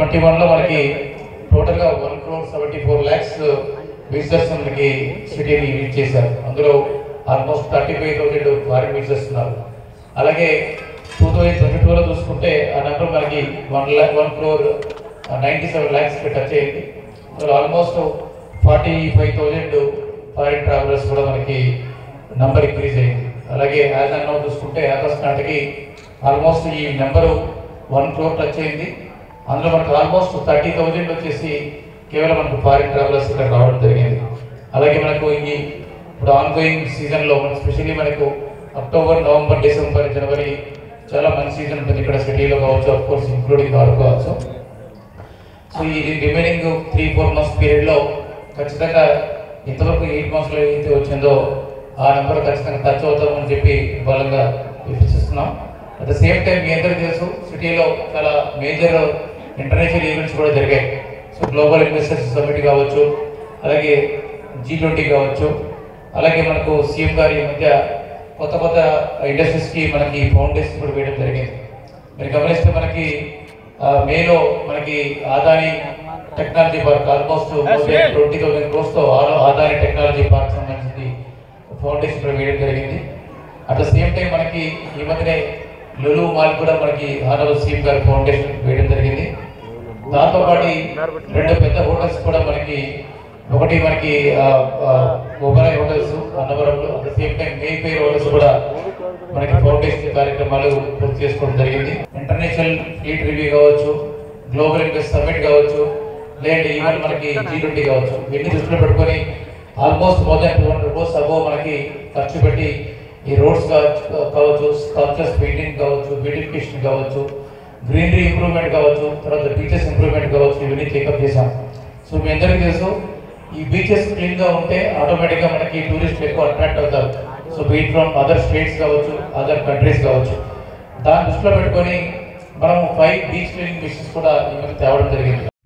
twenty వన్లో మనకి టోటల్గా one crore seventy four lakhs visitors మనకి సిటీని విజిట్ చేశారు అందులో almost thirty five thousand foreign visitors ఉన్నారు అలాగే టూ థౌజండ్ ట్వంటీ టూలో చూసుకుంటే ఆ నెంబర్ మనకి one lakh one crore ninety seven ల్యాక్స్కి టచ్ అయ్యింది అందులో almost forty five thousand foreign travellers కూడా మనకి నంబర్ ఇంక్రీజ్ అయింది అలాగే యాజ్ అన్నో చూసుకుంటే ఆగస్ట్ నాటికి ఆల్మోస్ట్ ఈ నెంబరు వన్ క్రోర్ టచ్ అయింది అందులో మనకు ఆల్మోస్ట్ థర్టీ థౌజండ్ వచ్చేసి కేవలం మనకు ఫారిన్ ట్రావెలర్స్ ఇక్కడ రావడం జరిగింది అలాగే మనకు ఈ ఇప్పుడు ఆన్ గోయింగ్ సీజన్లో మనకు స్పెషల్లీ మనకు అక్టోబర్ నవంబర్ డిసెంబర్ జనవరి చాలా మంచి సీజన్ ఉంటుంది ఇక్కడ సిటీలో కావచ్చు ఆఫ్ కోర్స్ ఇంక్లూడింగ్ ఆర్ కావచ్చు సో ఈ రిమైనింగ్ త్రీ ఫోర్ మంత్స్ పీరియడ్లో ఖచ్చితంగా ఇంతవరకు ఎయిట్ మంత్స్లో ఏదైతే వచ్చిందో ఆ నెంబర్ ఖచ్చితంగా టచ్ అవుతామని చెప్పి బలంగా విశ్వసిస్తున్నాం అట్ ద సేమ్ టైం మీ అందరికీ తెలుసు సిటీలో చాలా మేజర్ ఇంటర్నేషనల్ ఈవెంట్స్ కూడా జరిగాయి సో గ్లోబల్ ఇన్వెస్టర్స్ సమిట్ కావచ్చు అలాగే జీ ట్వంటీ కావచ్చు అలాగే మనకు సీఎం గారి ఈ మధ్య కొత్త కొత్త ఇండస్ట్రీస్కి మనకి ఫౌండేషన్ కూడా వేయడం జరిగింది మీరు గమనిస్తే మనకి ఆ, మేలో మనకి Adani technology park almost twenty thousand క్రోర్స్తో ఆదాని టెక్నాలజీ పార్క్ సంబంధించి ఫౌండేషన్ కూడా వేయడం జరిగింది అట్ ద సేమ్ టైం మనకి ఈ మధ్యనే లులు మాల్ కూడా మనకి హానరబుల్ సీఎం గారి ఫౌండేషన్ వేయడం జరిగింది దాంతో పాటు రెండు పెద్ద హోటల్స్ కూడా మనకి ఒకటి మనకి మొబైల్ హోటల్స్ అన్నవరంలో at the same time Mayfair hotels కూడా మనకి ఫౌండేషన్ కార్యక్రమాలు పూర్తి చేసుకోవడం జరిగింది ఇంటర్నేషనల్ ఫ్లీట్ రివ్యూ కావచ్చు గ్లోబల్ ఇన్వెస్ట్ సమ్మిట్ కావచ్చు లేదంటే ఈవెన్ మనకి జీ ట్వంటీ కావచ్చు ఇవన్నీ దృష్టిలో పెట్టుకొని almost more than two hundred crores above మనకి ఖర్చు పెట్టి ఈ రోడ్స్ కావచ్చు స్కల్ప్చర్స్ పెయింటింగ్ కావచ్చు బ్యూటిఫికేషన్ కావచ్చు గ్రీనరీ ఇంప్రూవ్మెంట్ కావచ్చు తర్వాత బీచెస్ ఇంప్రూవ్మెంట్ కావచ్చు ఇవన్నీ టేకప్ చేశాం సో మీ అందరికీ తెలుసు ఈ బీచెస్ క్లీన్గా ఉంటే ఆటోమేటిక్గా మనకి టూరిస్టులు ఎక్కువ అట్రాక్ట్ అవుతారు so be it from other states కావచ్చు అదర్ కంట్రీస్ కావచ్చు దాన్ని దృష్టిలో పెట్టుకొని మనం ఫైవ్ బీచ్ క్లీనింగ్ మిషన్స్ కూడా ఈ మధ్య తేవడం జరిగింది